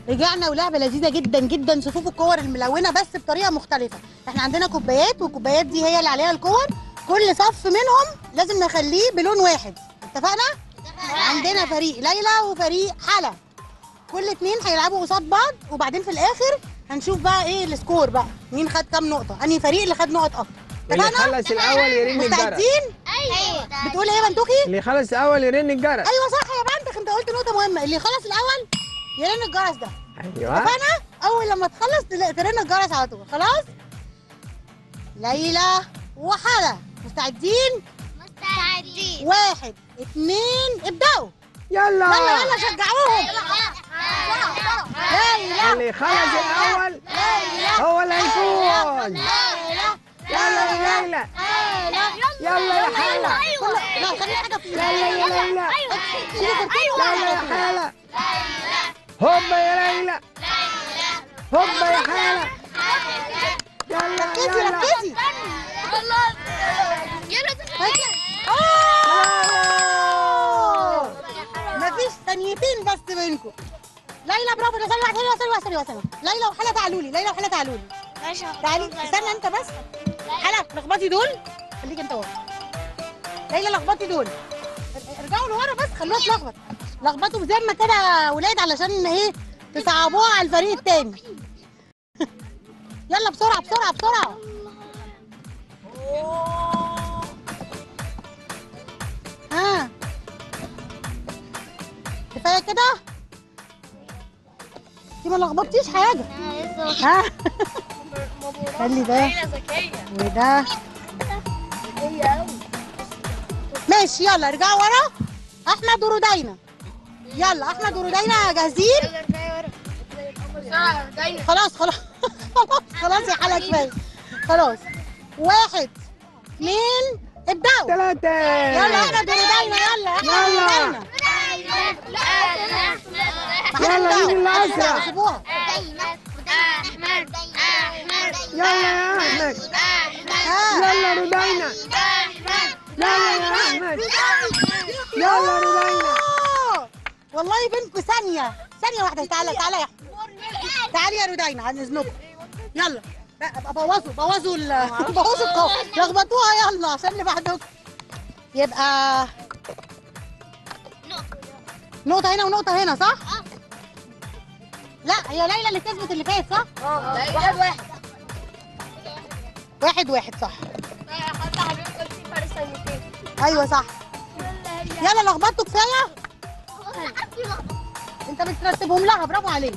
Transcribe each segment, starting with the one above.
رجعنا ولعبه لذيذه جدا جدا صفوف الكور الملونه بس بطريقه مختلفه احنا عندنا كوبايات والكوبايات دي هي اللي عليها الكور كل صف منهم لازم نخليه بلون واحد اتفقنا عندنا فريق ليلى وفريق حلا كل اتنين هيلعبوا قصاد بعض وبعدين في الاخر هنشوف بقى ايه السكور بقى مين خد كام نقطه انهي فريق اللي خد نقط اكتر اللي اتفقنا خلص الاول يرن الجرس مستعدين ايوه بتقول ايه يا بنتوخي اللي خلص الاول يرن الجرس ايوه صح يا بنتك انت قلت نقطه مهمه اللي يخلص الاول يرن الجرس ده ايوه اتفقنا اول لما تخلص تل- ترن الجرس على طول خلاص ليلى وحلا مستعدين مستعدين واحد اتنين ابدأوا يلا يلا يلا شجعوهم ليلى اللي خلص الاول هو اللي هيفوز يلا يا ليلى يلا يا حلا لا خلي حاجه في يلا يا ليلى شيلي كرتون يلا يا حلا هوبا يا ليلى هوبا يا حلا يلا ركزي يلا ركزي مفيش ثانيتين بس منكم ليلى برافو ده ثانيه واحده ثانيه واحده ثانيه واحده ليلى وحلا تعالوا لي ليلى وحلا تعالوا لي تعالي استنى انت بس حلا لخبطي دول خليك انت ورا ليلى لخبطي دول ارجعوا لورا بس خلوها تلخبط لخبطوا بذمه كده يا ولاد علشان ايه تصعبوها على الفريق التاني يلا بسرعه بسرعه بسرعه ها كفايه كده انت ما لخبطتيش حاجه ها خلي ده وده ماشي يلا ارجعوا ورا احمد ورودينا يلا احمد ورودينا جاهزين خلاص خلاص خلاص خلاص يا حلا كفايه خلاص واحد اثنين ابدأوا ثلاثة يلا احمد ورودينا يلا احمد يلا. ورودينا يلا مين اللي أسرع؟ سيبوها احمد احمد يلا يا أحمد ها يلا رودينا يلا يا أحمد يلا رودينا آه. والله بينكم ثانية ثانية واحدة تعالى تعالى يا أحمد تعالي يا رودينا عن إذنكم يلا لا ابقى بوظوا بوظوا ال بوظوا القوة لخبطوها يلا عشان اللي بعدكم يبقى نقطة هنا ونقطة هنا صح؟ لا هي ليلى اللي كسبت اللي فات صح؟ واحد واحد واحد واحد صح ايوه صح يلا لخبطتوا كفايه انت بترتبهم لها برافو عليك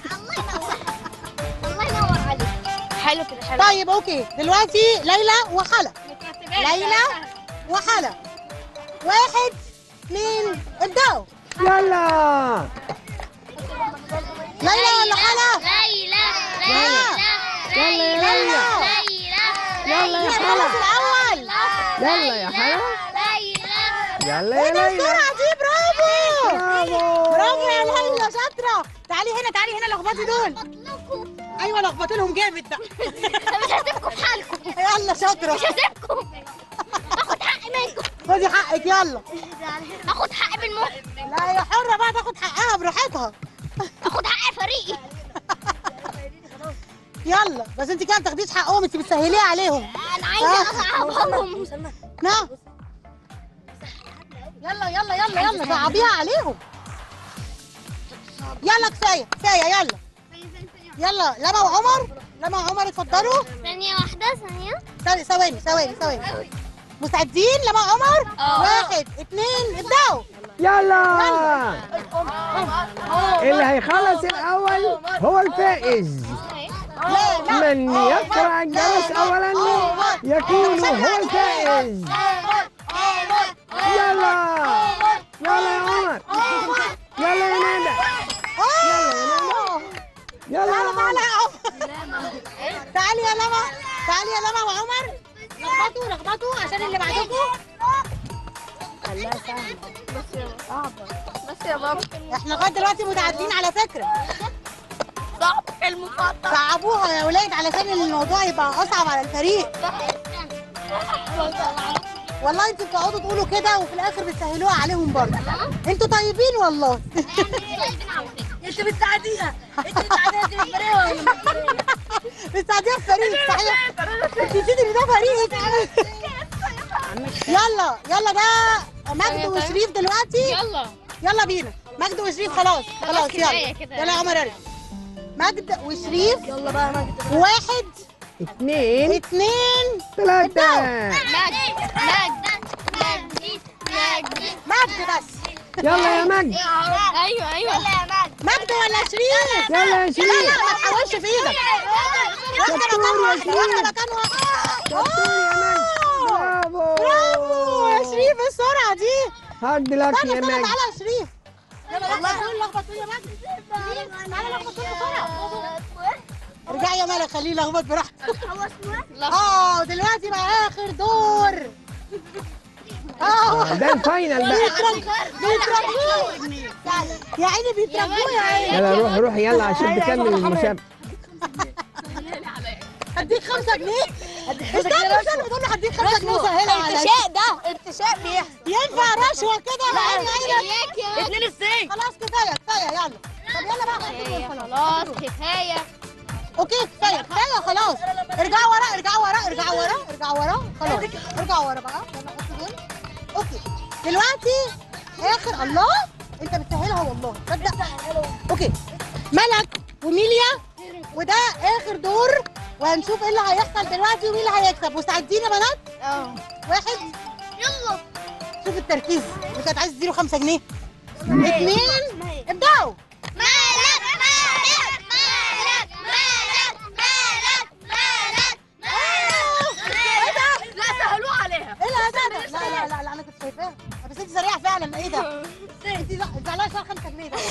الله ينور عليك حلو كده حلو طيب اوكي دلوقتي ليلى وحلا ليلى وحلا واحد اثنين ابدأوا يلا ليلى ولا حلا؟ ليلى لا. يلا يا ليلى يلا يا مين حلا خلص الأول؟ يلا يا حلا يلا ايه يا ده ليلى السرعة دي برافو برافو برافو يا ليلى شاطرة تعالي هنا تعالي هنا لخبطي دول ايوه لخبطي لهم جامد ده مش هسيبكم في حالكم يلا شاطرة مش هسيبكم اخد حقي منكم خدي حقك يلا اخد حقي بالموت لا هي حرة بقى تاخد حقها براحتها اخد حقي فريقي يلا بس انت كده ما بتاخديش حقهم انت بتسهليها عليهم انا عايزه اصعبهم نعم يلا يلا يلا يلا صعبيها عليهم يلا كفايه كفايه يلا يلا لما وعمر لما وعمر اتفضلوا ثانية واحدة ثانية ثاني- ثواني ثواني ثواني مستعدين لما عمر اه. واحد اثنين ابدأوا يلا اللي هيخلص الأول هو الفائز لا لا من يقرأ الجرس أولا يكون هو الفائز يلا يلا يا عمر يلا يا ندى آه. يلا يا تعالى تعالى عمر يا عمر تعالي يا لما تعالي يا لما وعمر لخبطوا لخبطوا عشان اللي بعدكم بس يا بابا احنا لغايه دلوقتي متعادلين على فكره صعب المفضل صعبوها يا ولاد علشان الموضوع يبقى اصعب على الفريق والله انتوا بتقعدوا تقولوا كده وفي الاخر بتسهلوها عليهم برضه انتوا طيبين والله انت بتساعديها انت بتساعديها انت مش فريق ولا مش فريق بتساعديها في فريق صحيح انت نسيتي ان ده فريق يلا يلا ده مجد وشريف دلوقتي يلا يلا بينا مجد وشريف خلاص خلاص كفاية يلا كده. يلا يا عمر يلا مجد وشريف يلا بقى مجد واحد اتنين اتنين تلاتة مجد مجد مجد مجد مجد بس يلا يا مجد ايوه ايوه يلا يا مجد مجد ولا شريف يلا يا لا شريف لا ما تحاولش في ايدك واخده مكان واحده واخده مكان واحد شطور يا مجد برافو برافو يا شريف إيه السرعه دي هارد لك استنى يا استنى مجد تعالى يا شريف يلا والله دول لخبطوا يا مجد شريف، تعالى لخبط دول بسرعه ارجعي يا ملك خليه يلخبط براحته اه دلوقتي بقى اخر دور اه ده الفاينل بقى بيترك- بيتركوه يا عيني بيتركوه يا عيني يلا روح روح يلا عشان تكمل المسابقة هديك خمسة جنيه استنى استنى تقول له هديك خمسة جنيه سهلة عليا ارتشاء ده ارتشاء بيحصل ينفع رشوة كده يا عيني عينك اتنين السين خلاص كفاية كفاية يلا طب يلا بقى خليكم خلاص خلاص كفايه اوكي كفاية كفاية خلاص ارجعوا ورا ارجعوا ورا ارجعوا ورا ارجعوا ورا خلاص ارجعوا ورا بقى يلا حط دول اوكي دلوقتي اخر الله انت بتسهلها والله تصدق اوكي ملك وميليا وده اخر دور وهنشوف ايه اللي هيحصل دلوقتي ومين اللي هيكسب مستعدين يا بنات اه واحد يلا شوف التركيز اللي كانت عايز تديله خمسة جنيه اثنين ابدأوا مالك مالك مالك مالك مالك مالك ايه ده؟ لا سهلوه عليها ايه الهدف ده؟ لا لا لا لا انا كنت شايفاها بس انت سريعة فعلا ايه ده؟ انت زعلانة عشان 5 جنيه ده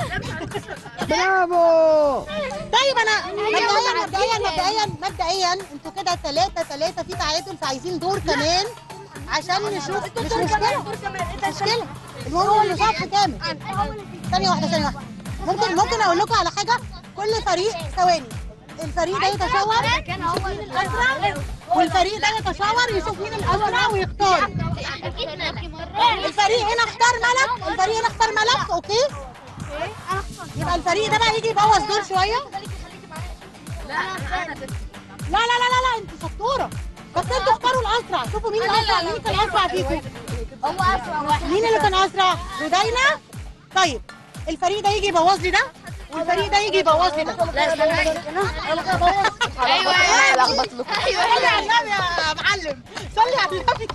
برافو طيب انا مبدئيا مبدئيا مبدئيا مبدئيا انتوا كده ثلاثة ثلاثة في تعادل فعايزين دور كمان عشان نشوف مش مشكلة مش مشكلة المهم انه صف كامل ثانية واحدة ثانية واحدة ممكن ممكن اقول لكم على حاجة كل فريق ثواني الفريق ده يتشاور كان هو الأسرع والفريق ده يتشاور يشوف مين الأسرع ويختار الفريق هنا اختار ملك الفريق هنا اختار ملك اوكي يبقى الفريق ده بقى يجي يبوظ دور شوية لا لا لا لا لا انت شطورة بس انتوا اختاروا الأسرع شوفوا مين الأسرع مين كان أسرع فيكم هو اسرع واحد مين اللي كان أسرع؟ رودينا؟ طيب الفريق ده يجي يبوظ لي ده والفريق ده يجي يبوظ لي ده لا استنى ايوه ايوه لخبط له صلي على النبي يا معلم صلي على النبي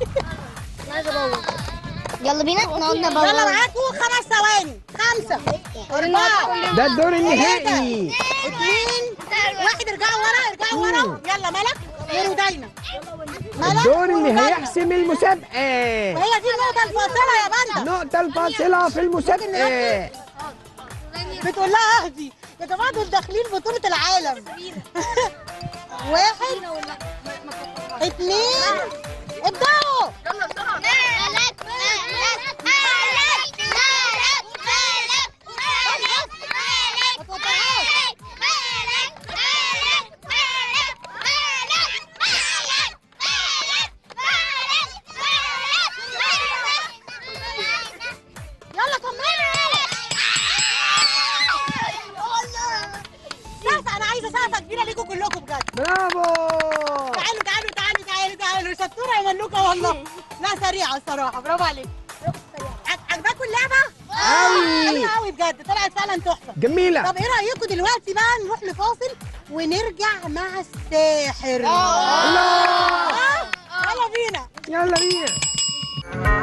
يلا بينا احنا قلنا يلا معاكم خمس ثواني خمسة أربعة ده الدور النهائي اثنين واحد ارجعوا ورا ارجعوا ورا يلا ملك ورودينا ملك الدور اللي ورودينا. هيحسم المسابقة وهي دي النقطة الفاصلة يا باندا النقطة الفاصلة في المسابقة بتقول لها اهدي يا جماعة دول داخلين بطولة العالم واحد اثنين ابدأوا مالك مالك مالك مالك مالك مالك مالك ما توقعهاش. مالك مالك مالك مالك مالك مالك مالك يلا كملوا سقفة انا عايزة سقفة كبيرة ليكم كلكم بجد برافو تعالوا تعالوا تعالوا تعالوا تعالوا شطورة يا ملوكة والله لا سريعة الصراحة برافو عليك عج- عجباكم اللعبة؟ أوي. حلوة قوي بجد طلعت فعلا تحفة جميلة طب ايه رأيكم دلوقتي بقى نروح لفاصل ونرجع مع الساحر الله آه، يلا بينا يلا بينا